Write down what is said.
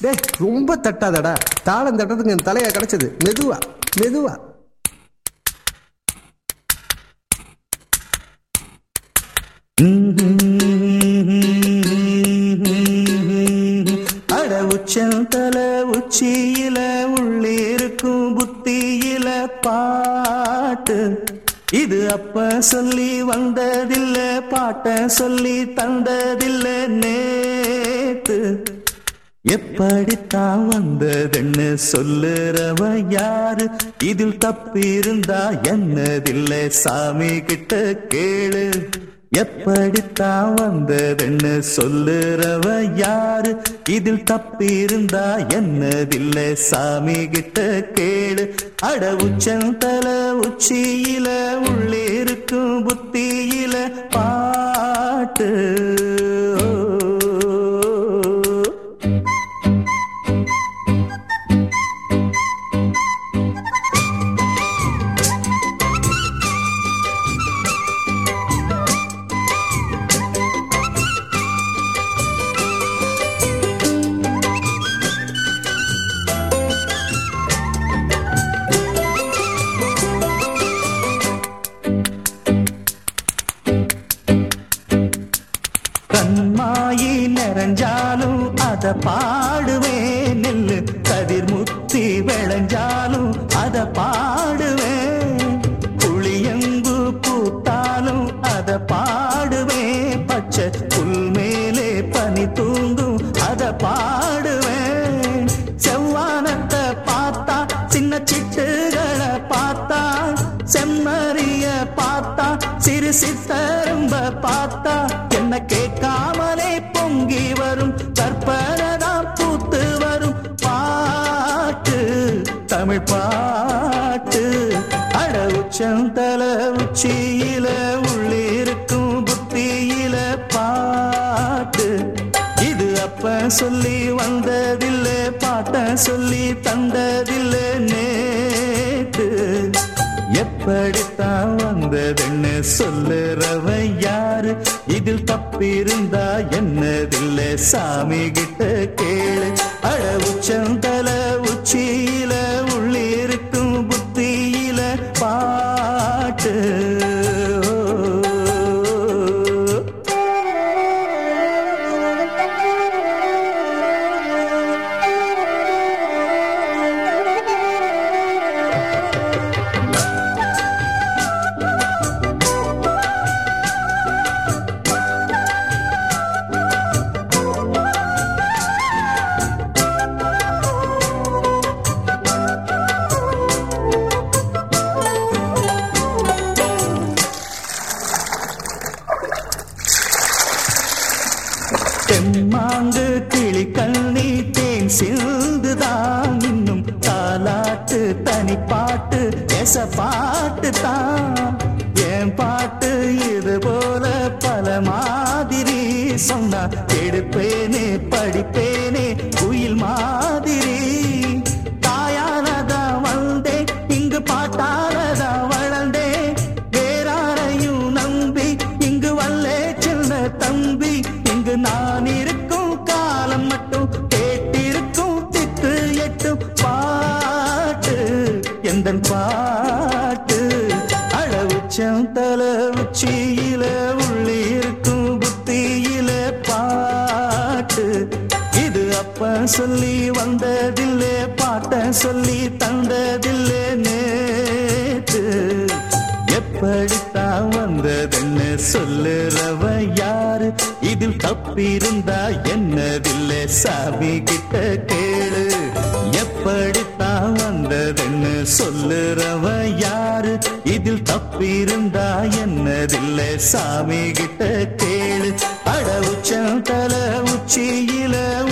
டேய் ரொம்ப தட்டாதடா தாளம் தட்டத்துக்கு என் தலையா கிடைச்சது மெதுவா மெதுவா அட உச்சந்தல உச்சியில உள்ளிருக்கும் புத்தியில பாட்டு இது அப்ப சொல்லி வந்ததில்ல பாட்ட சொல்லி தந்ததில்ல நேத்து எப்படித்தான் வந்ததுன்னு சொல்லுறவ யாரு இதில் தப்பிருந்தா என்னதில்லை சாமி கிட்ட கேளு எப்படித்தான் வந்ததுன்னு சொல்லுறவ யாரு இதில் தப்பிருந்தா என்னதில்லை சாமி கிட்ட கேளு அட உச்சந்தல உச்சியில உள்ளிருக்கும் புத்தியில பாட்டு கண்மாயி நிறைஞ்சாலும் அத பாடுவேன் நெல்லு கதிர் முத்தி விளைஞ்சாலும் அத பாடுவேன் புளியங்கு பூத்தாலும் அத பாடுவேன் பச்சை புல் மேலே பனி தூங்கும் அத பாடுவேன் செவ்வானத்தை பார்த்தா சின்ன சிட்டுகளை பார்த்தா செம்மறிய பார்த்தா சிறு சித்தரும்ப பார்த்தா என்ன கேட்காமலே பொங்கி வரும் கற்பனதான் பூத்து வரும் பாட்டு தமிழ் பாட்டு அட உச்சந்தல உச்சியில உள்ளிருக்கும் புத்தியில பாட்டு இது அப்ப சொல்லி வந்ததில்லை பாட்ட சொல்லி தந்ததில்லை நேத்து எப்படித்தான் வந்ததுன்னு சொல்லுறவ யாரு இதில் தப்பிருந்தா என்னதில்லை சாமி கிட்ட கேளு அட உச்சந்தல உச்சியில உள்ளிருக்கும் புத்தியில பாட்டு தெம்மாங்கு கிளி கண்ணி தேன் சிந்துதான் இன்னும் தாலாட்டு தனி பாட்டு எச பாட்டு தான் என் பாட்டு இது போல பல மாதிரி சொன்னா எடுப்பேனே படிப்பேனே குயில் மாதிரி தாயானதா வந்தேன் இங்கு பாட்டானதா வளர்ந்தேன் வேறாரையும் நம்பி இங்கு வல்லே சின்ன தம்பி இங்கு நான் இருக்கும் காலம் மட்டும் கேட்டிருக்கும் திக்கு எட்டு பாட்டு எந்த பாட்டு அழ உச்சம் தல உச்சியில உள்ளிருக்கும் புத்தியில பாட்டு இது அப்ப சொல்லி வந்ததில்லை பாட்ட சொல்லி தந்ததில்லை நேத்து எப்படித்தான் வந்ததுன்னு சொல்லுறவ யாரு இதில் தப்பிருந்தா என்னதில்லை சாமி கிட்ட கேளு எப்படித்தான் வந்ததுன்னு சொல்லுறவ யாரு இதில் தப்பிருந்தா என்னதில்லை சாமி கிட்ட கேளு அட உச்சம் தல உச்சியில